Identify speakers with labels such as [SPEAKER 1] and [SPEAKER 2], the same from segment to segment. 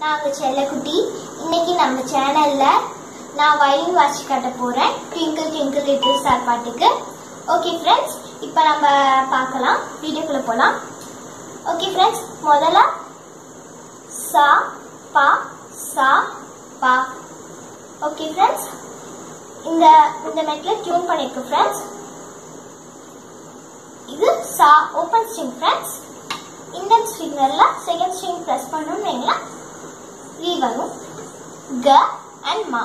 [SPEAKER 1] நான் உங்க செல்லக்குட்டி இன்னைக்கு நம்ம சேனல்ல நான் வயலின் வாசி காட்ட போறேன் ட்விங்கிள் ட்விங்கிள் லிட்டில் ஸ்டார் பாட்டுக்கு ஓகே ஃப்ரெண்ட்ஸ் இப்போ நம்ம பார்க்கலாம் வீடியோக்குள்ள போலாம் ஓகே ஃப்ரெண்ட்ஸ் முதல்ல சா பா சா பா ஓகே ஃப்ரெண்ட்ஸ் இந்த இந்த மெட்ல டியூன் பண்ணிருக்கு ஃப்ரெண்ட்ஸ் இது சா ஓபன் ஸ்ட்ரிங் ஃப்ரெண்ட்ஸ் இந்த ஸ்ட்ரிங்கர்ல செகண்ட் ஸ்ட்ரிங் பிரஸ் பண்ணணும்னு வைங்களேன் ரீ வரும் க அண்ட் மா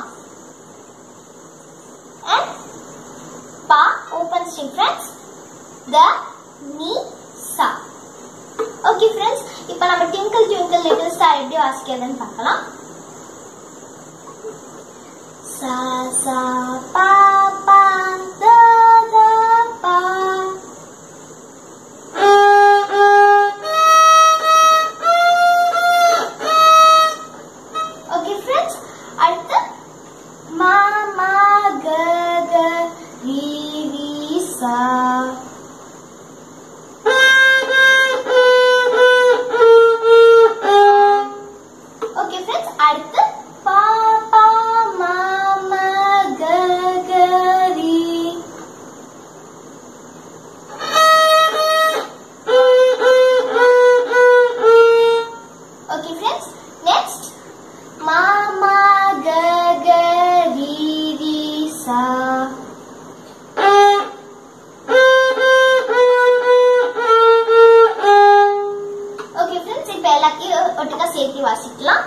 [SPEAKER 1] அண்ட் பா ஓபன் ஸ்ட்ரிங் ஃப்ரெண்ட்ஸ் க நீ சா ஓகே ஃப்ரெண்ட்ஸ் இப்போ நம்ம டிங்கிள் ட்விங்கிள் லிட்டில் ஸ்டார் எப்படி வாசிக்கிறதுன்னு பார்க்கலாம் சா சா பா பா த த பா ஓகே ஃப்ரெண்ட்ஸ் அடுத்து மா மா க க ரி ரி சா ஓகே ஃப்ரெண்ட்ஸ் அடுத்து பா பா மா மா க க ரி ஓகே ஃப்ரெண்ட்ஸ் நெக்ஸ்ட் மா மா க க ரி ரி சா ஓகே ஃப்ரெண்ட்ஸ் இப்போ எல்லாத்தையும் ஒட்டுக்கா சேர்த்து வாசிக்கலாம்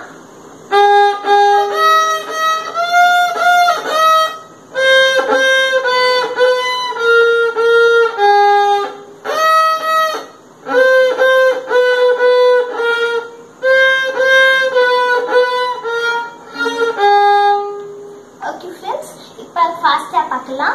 [SPEAKER 1] ஓகே ஃப்ரெண்ட்ஸ் இப்போ ஃபாஸ்டா பார்க்கலாம்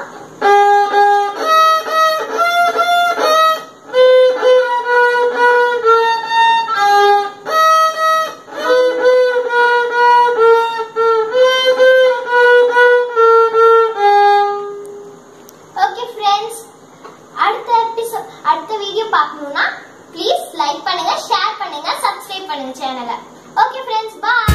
[SPEAKER 1] ஓகே ஃப்ரெண்ட்ஸ் அடுத்த எபிசோட் அடுத்த வீடியோ பார்க்கணும்னா ப்ளீஸ் லைக் பண்ணுங்க ஷேர் பண்ணுங்க சப்ஸ்கிரைப் பண்ணுங்க சேனலை ஓகே ஃப்ரெண்ட்ஸ் பாய்